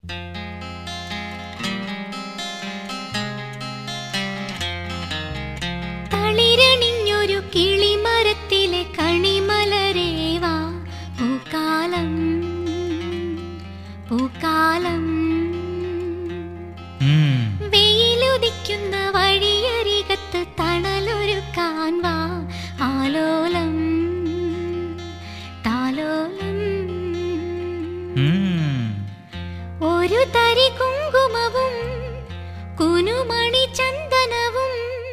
തളിരണിഞ്ഞൊരു കിളിമരത്തിലെ കണിമലരേവാ പൂക്കാലം പൂക്കാലം ഉം. വെയിലുദിക്കുന്ന വഴിയരികത്ത് തണലൊരുക്കാൻ വാ ആലോലം താലോലം ഉം. ഒരു തരി കുങ്കുമവും കുനുമണി ചന്ദനവും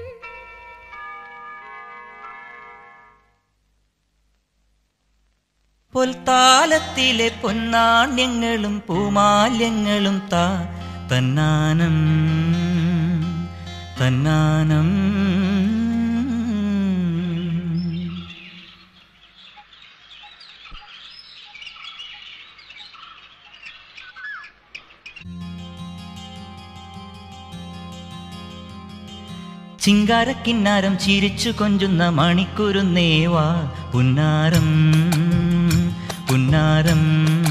പൊൽത്താലത്തിലെ പൊന്നാണ്യങ്ങളും പൂമാല്യങ്ങളും താ തന്നാനം തന്നാനം ചിങ്കാരക്കിന്നാരം ചിരിച്ചു കൊഞ്ചുന്ന മണിക്കുരുന്നേവാ പുന്നാരം പുന്നാരം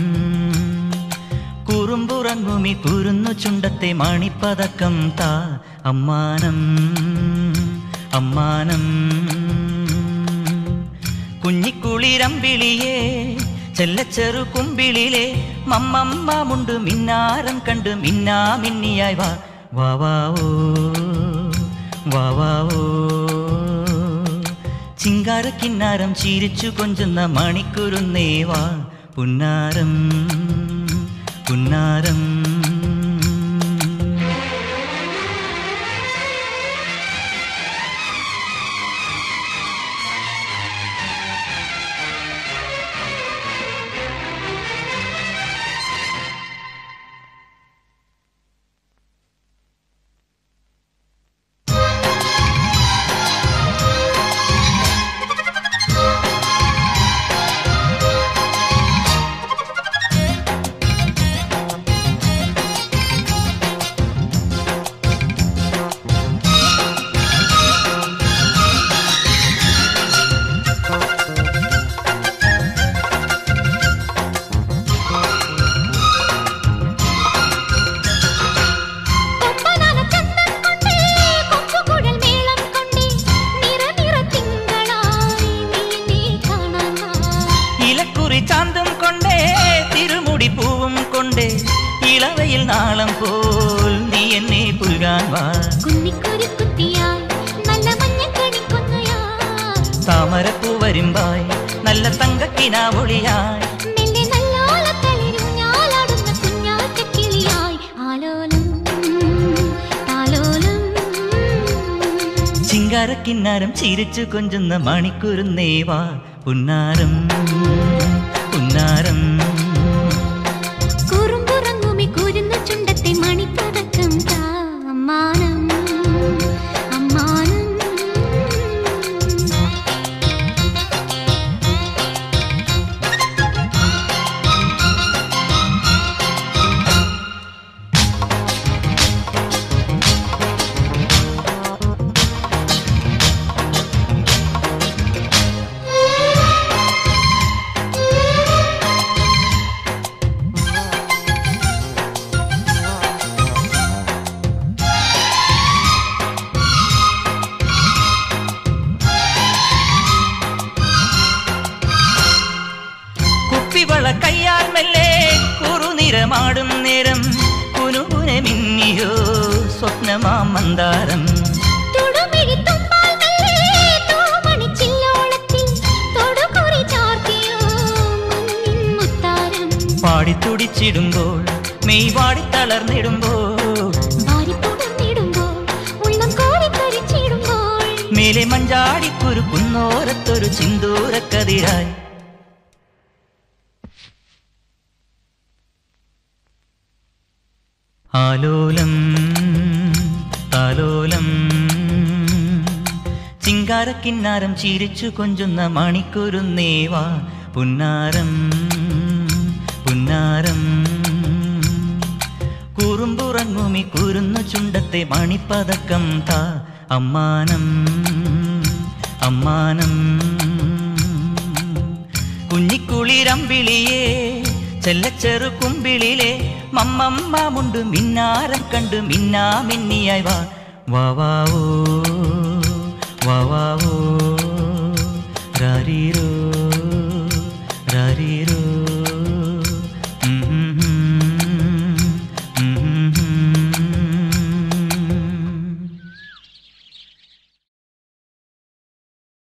കുറുമ്പുറങ്ങുമി കുരുന്നു ചുണ്ടത്തെ മണിപ്പതക്കം താ അമ്മാനം അമ്മാനം കുഞ്ഞിക്കുളിരമ്പിളിയേ ചെല്ലച്ചെറു കുമ്പിളിലെ മമ്മമ്മമുണ്ട് മിന്നാരം കണ്ട് മിന്നാ മിന്നിയായി വാ വാ വാ ഓ വാ വാ ഓ ചിങ്കാരക്കിന്നാരം ചിരിച്ചു കൊഞ്ചുന്ന മണിക്കുരുന്നേവാ പുന്നാരം പുന്നാരം കൊമ്പനാന ചന്തം കൊണ്ടേ കൊമ്പുകുഴൽ മേളം കൊണ്ടേ നിറ നിറ തിങ്കളായി നീ എന്നെ കാണാൻ വാ ഇലക്കുറി ചാന്തം കൊണ്ടേ തിരുമുടി പൂവും കൊണ്ടേ ഇളവയിൽ നാളം പോൽ നീ എന്നെ പുൽകാൻ വാ കുന്നിക്കൊരു കുത്തിയാൽ നല്ല മഞ്ഞക്കണിക്കൊന്നയാൽ താമരപ്പൂ വരുമ്പായി നല്ല തങ്കക്കിനാവൊളിയായി മെല്ലെ നല്ലോലത്തളിരുഞ്ഞാലാടുന്ന കുഞ്ഞാറ്റക്കിളിയായി ആലോലം താലോലം ചിങ്കാരക്കിന്നാരം ചിരിച്ചു കൊഞ്ചുന്ന മണിക്കുരുന്നേവാ പുന്നാരം പുന്നാരം കുറുമ്പുറങ്ങുമി കുരുന്ന ചുണ്ടത്തെ മണിപ്പതക്കം താ അമ്മാനം അമ്മാനം കുപ്പിവള കയ്യാൽ മെല്ലെ കുറുനിറമാടും നേരം കുനുകുനെ മിന്നിയോ സ്വപ്നമാം മന്ദാരം തൊടുമിഴി തുമ്പാൽ മെല്ലെ തൂമണിച്ചില്ലോളത്തിൽ തൊടുകുറി ചാർത്തിയോ മഞ്ഞിൻ മുത്താരം പാടിത്തുടിച്ചിടുമ്പോൾ മെയ് വാടി തളർന്നിടുമ്പോൾ വാരിപ്പുടർന്നിടുമ്പോൾ ഉള്ളം കോരിക്കരിച്ചിടുമ്പോൾ മേലെ മഞ്ചാടിക്കുരു കുന്നോരത്തൊരു ചിന്തൂരക്കതിരായി ആലോലം താലോലം ചിങ്കാരക്കിന്നാരം ചിരിച്ചു കൊഞ്ചുന്ന മണിക്കുരുന്നേവാ പുന്നാരം പുന്നാരം കുറുമ്പുറങ്ങുമി കുരുന്നു ചുണ്ടത്തെ മണിപ്പതക്കം താ അമ്മാനം അമ്മാനം കുഞ്ഞിക്കുളിരമ്പിളിയേ ചെല്ലച്ചെറു കുമ്പിളിലെ മമ്മമ്മാമുണ്ട് മിന്നാരം കണ്ട് മിന്നാ മിന്നിയായി വാ വാ വാ ഓ വാ വാ ഓ രാരീരോ രാരീരോ